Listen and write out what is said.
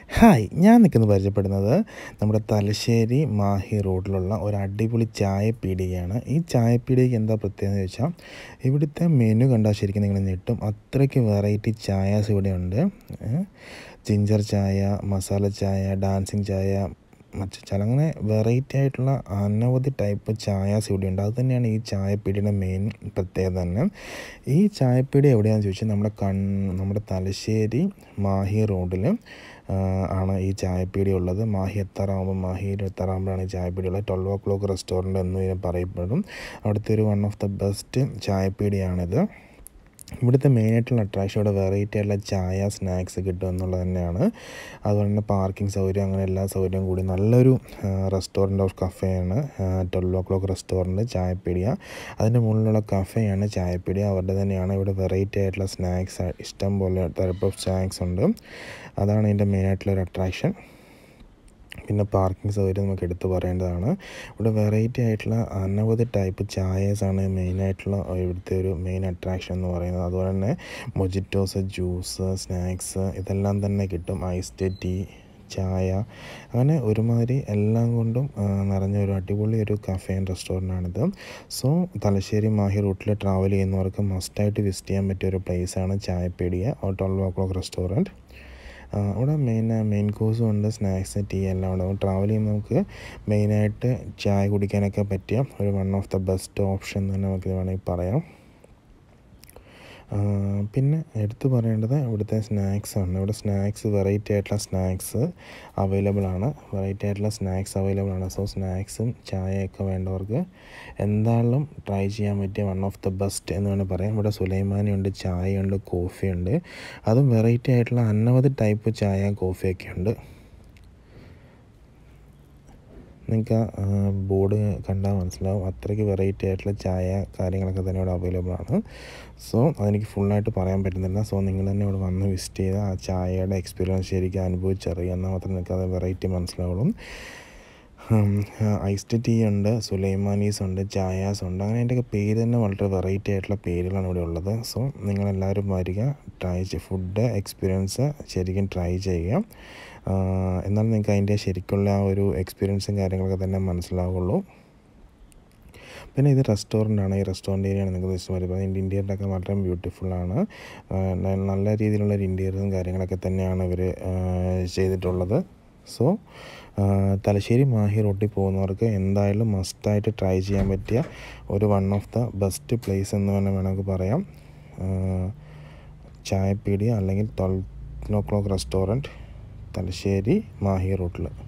hi ഞാൻ നിൽക്കുന്നത് പരിചയപ്പെടുന്നത് നമ്മുടെ തലശ്ശേരി മാഹി റോഡിലുള്ള ഒരു അടിപൊളി ചായപ്പീടികയാണ് ഈ ചായപ്പീടികയ്ക്ക് എന്താ പ്രത്യേകത എന്ന് ചോദിച്ചാൽ ഇവിടുത്തെ മെനു കണ്ടാൽ ശരിക്കും നിങ്ങൾ ഞെട്ടും അത്രയ്ക്ക് വെറൈറ്റി ചായാസ് ഇവിടെയുണ്ട് ജിഞ്ചർ ചായ മസാല ചായ ഡാൻസിങ് ചായ മറ്റു ചില അങ്ങനെ വെറൈറ്റി ആയിട്ടുള്ള അനവധി ടൈപ്പ് ചായാസ് ഇവിടെ ഉണ്ട് അത് തന്നെയാണ് ഈ ചായപ്പീടിയുടെ മെയിൻ പ്രത്യേകത തന്നെ ഈ ചായപ്പീടി എവിടെയാണെന്ന് ചോദിച്ചാൽ നമ്മുടെ കൺ നമ്മുടെ തലശ്ശേരി മാഹി റോഡിൽ ആണ് ഈ ചായപ്പീടി ഉള്ളത് മാഹി എത്താറാകുമ്പോൾ മാഹിയിൽ എത്താറാകുമ്പോഴാണ് ഈ ചായപ്പീടി ഉള്ളത് ട്വൽവ് ഓ ക്ലോക്ക് റെസ്റ്റോറൻറ്റ് എന്ന് ഇതിനെ പറയപ്പെടും അവിടുത്തെ ഒരു വൺ ഓഫ് ദ ബെസ്റ്റ് ചായപ്പീടിയാണിത് ഇവിടുത്തെ മെയിനായിട്ടുള്ള അട്രാക്ഷൻ ഇവിടെ വെറൈറ്റി ആയിട്ടുള്ള ചായ സ്നാക്സ് കിട്ടും എന്നുള്ളത് തന്നെയാണ് അതുപോലെ തന്നെ പാർക്കിംഗ് സൗകര്യം അങ്ങനെ എല്ലാ സൗകര്യവും കൂടി നല്ലൊരു റെസ്റ്റോറൻറ്റ് ഓഫ് കഫേയാണ് twelve o'clock restaurant Chayappeediya അതിൻ്റെ മുകളിലുള്ള കഫേയാണ് ചായപ്പീടിയ അവരുടെ തന്നെയാണ് ഇവിടെ വെറൈറ്റി ആയിട്ടുള്ള സ്നാക്സ് ഇഷ്ടം പോലെ ടൈപ്പ് ഓഫ് സ്നാക്സ് ഉണ്ട് അതാണ് ഇതിൻ്റെ മെയിനായിട്ടുള്ള ഒരു അട്രാക്ഷൻ പിന്നെ പാർക്കിംഗ് സൗകര്യം നമുക്ക് എടുത്തു പറയേണ്ടതാണ് ഇവിടെ വെറൈറ്റി ആയിട്ടുള്ള അനവധി ടൈപ്പ് ചായേഴ്സാണ് മെയിനായിട്ടുള്ള ഇവിടുത്തെ ഒരു മെയിൻ അട്രാക്ഷൻ എന്ന് പറയുന്നത് അതുപോലെ തന്നെ മൊജിറ്റോസ് ജ്യൂസ് സ്നാക്സ് ഇതെല്ലാം തന്നെ കിട്ടും ഐസ്ഡ് ടീ ചായ അങ്ങനെ ഒരുമാതിരി എല്ലാം കൊണ്ടും നിറഞ്ഞ ഒരു അടിപൊളി ഒരു കഫേ ആൻഡ് റെസ്റ്റോറൻ്റാണിത് സോ തലശ്ശേരി മാഹി റൂട്ടിൽ ട്രാവൽ ചെയ്യുന്നവർക്ക് മസ്റ്റായിട്ട് വിസിറ്റ് ചെയ്യാൻ പറ്റിയ ഒരു പ്ലേസാണ് Chayappeediya twelve o'clock restaurant അവിടെ മെയിൻ മെയിൻ കോഴ്സും ഉണ്ട് സ്നാക്സ് ടീ എല്ലാം ഉണ്ട് ട്രാവൽ ചെയ്യുമ്പോൾ നമുക്ക് മെയിനായിട്ട് ചായ കുടിക്കാനൊക്കെ പറ്റിയ ഒരു one of the best option തന്നെ നമുക്ക് വേണമെങ്കിൽ പറയാം പിന്നെ എടുത്തു പറയേണ്ടത് ഇവിടുത്തെ സ്നാക്സ് ആണ് ഇവിടെ സ്നാക്സ് വെറൈറ്റി ആയിട്ടുള്ള സ്നാക്സ് അവൈലബിൾ ആണ് വെറൈറ്റി ആയിട്ടുള്ള സ്നാക്സ് അവൈലബിൾ ആണ് സോ സ്നാക്സും ചായയൊക്കെ വേണ്ടവർക്ക് എന്തായാലും ട്രൈ ചെയ്യാൻ പറ്റിയ വൺ ഓഫ് ദ ബെസ്റ്റ് എന്ന് വേണമെങ്കിൽ പറയാം ഇവിടെ സുലൈമാനി ഉണ്ട് ചായയുണ്ട് കോഫിയുണ്ട് അതും വെറൈറ്റി ആയിട്ടുള്ള അനവധി ടൈപ്പ് ചായ കോഫിയൊക്കെ ഉണ്ട് നിങ്ങൾക്ക് ബോർഡ് കണ്ടാൽ മനസ്സിലാവും അത്രയ്ക്ക് വെറൈറ്റി ആയിട്ടുള്ള ചായ കാര്യങ്ങളൊക്കെ തന്നെ ഇവിടെ അവൈലബിൾ ആണ് സോ അതെനിക്ക് ഫുള്ളായിട്ട് പറയാൻ പറ്റുന്നില്ല സോ നിങ്ങൾ തന്നെ ഇവിടെ വന്ന് വിസിറ്റ് ചെയ്ത് ആ ചായയുടെ എക്സ്പീരിയൻസ് ശരിക്കും അനുഭവിച്ചറിയാം എന്നാൽ മാത്രമേ നിങ്ങൾക്ക് അത് വെറൈറ്റി മനസ്സിലാവുള്ളൂ ഐസ്ഡ് ടീ ഉണ്ട് സുലൈമാനീസ് ഉണ്ട് ചായാസ് ഉണ്ട് അങ്ങനെ അതിൻ്റെയൊക്കെ പേര് തന്നെ വളരെ വെറൈറ്റി ആയിട്ടുള്ള പേരുകളാണ് ഇവിടെ ഉള്ളത് സോ നിങ്ങളെല്ലാവരും വരിക ട്രൈ ഫുഡ് എക്സ്പീരിയൻസ് ശരിക്കും ട്രൈ ചെയ്യുക എന്നാൽ നിങ്ങൾക്ക് അതിൻ്റെ ശരിക്കുള്ള ആ ഒരു എക്സ്പീരിയൻസും കാര്യങ്ങളൊക്കെ തന്നെ മനസ്സിലാവുള്ളൂ പിന്നെ ഇത് റെസ്റ്റോറൻ്റ് ആണ് ഈ റെസ്റ്റോറൻറ്റ് ഏരിയയാണ് നിങ്ങൾക്ക് ജസ്റ്റ് വരുമ്പോൾ അതിൻ്റെ ഇൻറ്റീരിയറൊക്കെ വളരെ ബ്യൂട്ടിഫുള്ളാണ് നല്ല രീതിയിലുള്ള ഒരു ഇൻറ്റീരിയറും കാര്യങ്ങളൊക്കെ തന്നെയാണ് ഇവർ ചെയ്തിട്ടുള്ളത് സോ തലശ്ശേരി മാഹി റോട്ടിൽ പോകുന്നവർക്ക് എന്തായാലും മസ്റ്റായിട്ട് ട്രൈ ചെയ്യാൻ പറ്റിയ ഒരു one of the best place എന്ന് തന്നെ വേണമെങ്കിൽ പറയാം ചായപ്പീടിയ അല്ലെങ്കിൽ twelve o'clock restaurant Thalassery Mahe റൂട്ടിൽ